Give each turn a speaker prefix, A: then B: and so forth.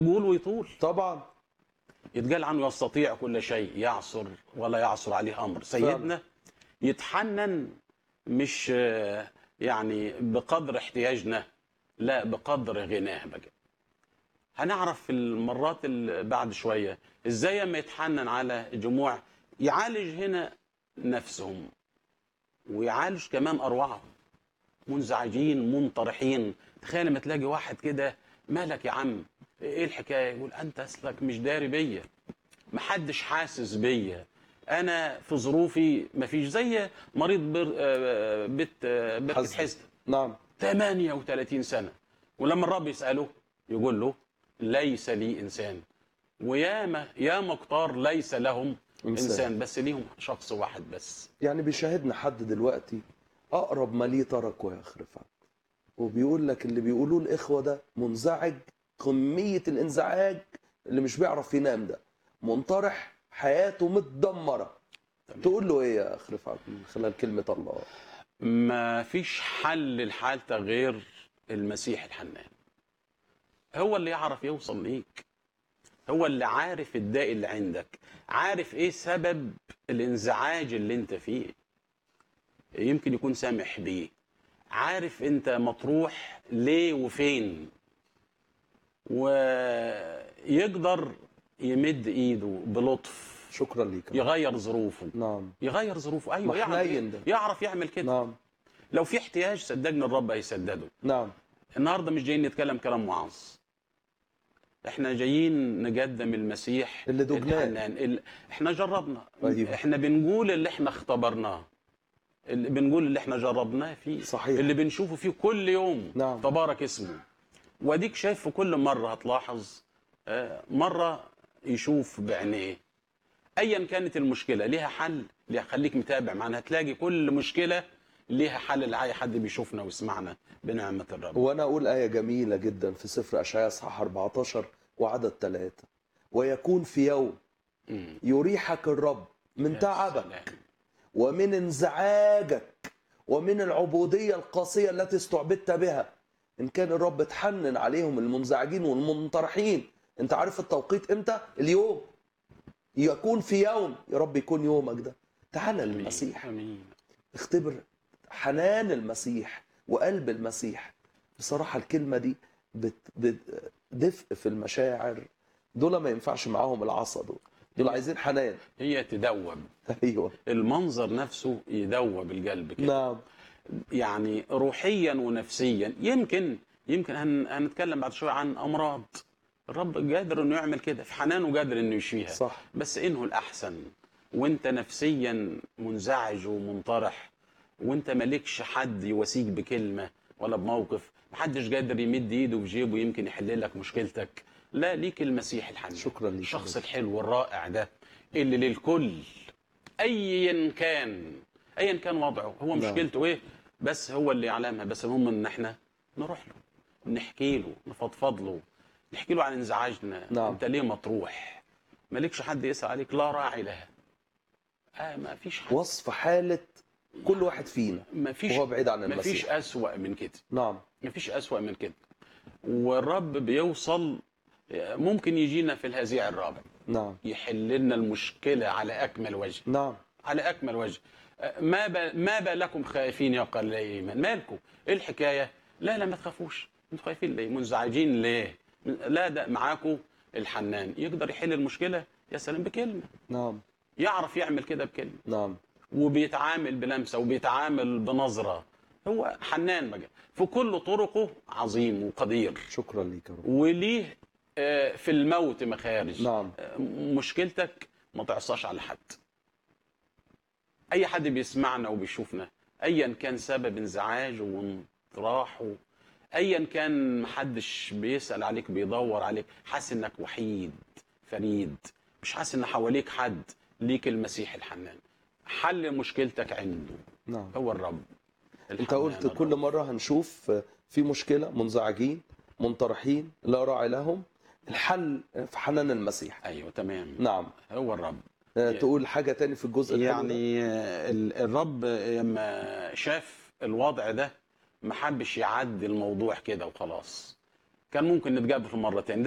A: يقول ويطول
B: طبعا
A: يتقال عنه يستطيع كل شيء يعصر ولا يعصر عليه امر سيدنا يتحنن مش آه، يعني بقدر احتياجنا لا بقدر غناه بقى هنعرف في المرات اللي بعد شويه ازاي اما يتحنن على جموع يعالج هنا نفسهم ويعالج كمان ارواحهم منزعجين منطرحين تخيل لما تلاقي واحد كده مالك يا عم ايه الحكايه يقول انت اصلك مش داري بيا محدش حاسس بيا انا في ظروفي مفيش زي مريض بر... آه، بيت آه، بركه
B: حزن.
A: حزن
B: نعم
A: 38 سنه ولما الرب يساله يقول له ليس لي انسان وياما ياما كتار ليس لهم
B: إنسان.
A: انسان بس ليهم شخص واحد بس
B: يعني بيشاهدنا حد دلوقتي اقرب ما ليه تركه يا اخ رفعت وبيقول لك اللي بيقولوه الاخوه ده منزعج كميه الانزعاج اللي مش بيعرف ينام ده منطرح حياته متدمره
A: تمام.
B: تقول له ايه يا اخ رفعت من خلال كلمه الله
A: ما فيش حل لحالتك غير المسيح الحنان هو اللي يعرف يوصل ليك هو اللي عارف الداء اللي عندك عارف ايه سبب الانزعاج اللي انت فيه يمكن يكون سامح بيه عارف انت مطروح ليه وفين ويقدر يمد ايده بلطف
B: شكرا ليك
A: يغير ظروفه
B: نعم
A: يغير ظروفه ايوه يعرف,
B: محنين ده.
A: يعرف يعمل كده
B: نعم
A: لو في احتياج صدقني الرب هيسدده
B: نعم
A: النهارده مش جايين نتكلم كلام وعظ احنا جايين نقدم المسيح
B: اللي دجناه.
A: الحنان ال... احنا جربنا
B: أيوه.
A: احنا بنقول اللي احنا اختبرناه اللي بنقول اللي احنا جربناه فيه
B: صحيح.
A: اللي بنشوفه فيه كل يوم
B: نعم.
A: تبارك اسمه واديك شايف في كل مره هتلاحظ آه، مره يشوف بعينيه ايا كانت المشكله ليها حل ليها خليك متابع معانا هتلاقي كل مشكله ليها حل لاي حد بيشوفنا ويسمعنا بنعمه الرب
B: وانا اقول ايه جميله جدا في سفر اشعياء اصحاح 14 وعدد ثلاثة ويكون في يوم
A: مم.
B: يريحك الرب من
A: يا
B: تعبك
A: سلام.
B: ومن انزعاجك ومن العبودية القاسية التي استعبدت بها إن كان الرب تحنن عليهم المنزعجين والمنطرحين أنت عارف التوقيت إمتى؟ اليوم يكون في يوم يا رب يكون يومك ده تعال للمسيح
A: امين
B: اختبر حنان المسيح وقلب المسيح بصراحة الكلمة دي بت... بت... دفء في المشاعر دول ما ينفعش معاهم العصا دول دول عايزين حنان
A: هي تدوب
B: ايوه
A: المنظر نفسه يدوب القلب كده
B: نعم
A: يعني روحيا ونفسيا يمكن يمكن هن... هنتكلم بعد شويه عن امراض الرب قادر انه يعمل كده في حنانه قادر انه يشفيها
B: صح
A: بس انه الاحسن وانت نفسيا منزعج ومنطرح وانت مالكش حد يواسيك بكلمه ولا بموقف محدش قادر يمد ايده في جيبه يمكن يحل لك مشكلتك لا ليك المسيح الحنان
B: شكرا ليك
A: الشخص الحلو الرائع ده اللي للكل ايا كان ايا كان وضعه هو
B: نعم.
A: مشكلته ايه بس هو اللي يعلمها بس المهم ان احنا نروح له نحكي له نفضفض له نحكي له عن انزعاجنا
B: نعم.
A: انت ليه مطروح مالكش حد يسأل عليك لا راعي لها آه ما فيش حد
B: وصف حالة كل واحد فينا
A: ما فيش
B: وهو بعيد عن
A: ما فيش
B: المسيح
A: أسوأ من كده
B: نعم
A: ما فيش أسوأ من كده والرب بيوصل ممكن يجينا في الهزيع الرابع
B: نعم
A: يحل لنا المشكلة على أكمل وجه
B: نعم
A: على أكمل وجه ما ب... ما بالكم خائفين يا قليل الإيمان مالكم إيه الحكاية لا لا ما تخافوش انتوا خايفين ليه منزعجين ليه لا ده معاكم الحنان يقدر يحل المشكلة يا سلام بكلمة
B: نعم
A: يعرف يعمل كده بكلمة
B: نعم
A: وبيتعامل بلمسة وبيتعامل بنظرة هو حنان بقى في كل طرقه عظيم وقدير
B: شكرا ليك يا رب
A: وليه آه، في الموت مخارج
B: نعم
A: آه، مشكلتك ما تعصاش على حد اي حد بيسمعنا وبيشوفنا ايا كان سبب انزعاجه وانطراحه ايا كان محدش بيسال عليك بيدور عليك حاسس انك وحيد فريد مش حاسس ان حواليك حد ليك المسيح الحنان حل مشكلتك عنده
B: نعم
A: هو الرب
B: انت
A: الحنان
B: قلت
A: الرب.
B: كل مرة هنشوف في مشكلة منزعجين منطرحين لا راعي لهم الحل في حنان المسيح
A: ايوه تمام
B: نعم
A: هو الرب
B: آه، تقول حاجة تاني في الجزء الحلو ده؟
A: يعني ال- الرب لما شاف الوضع ده ما حبش يعدي الموضوع كده وخلاص كان ممكن نتقابل في مرة تاني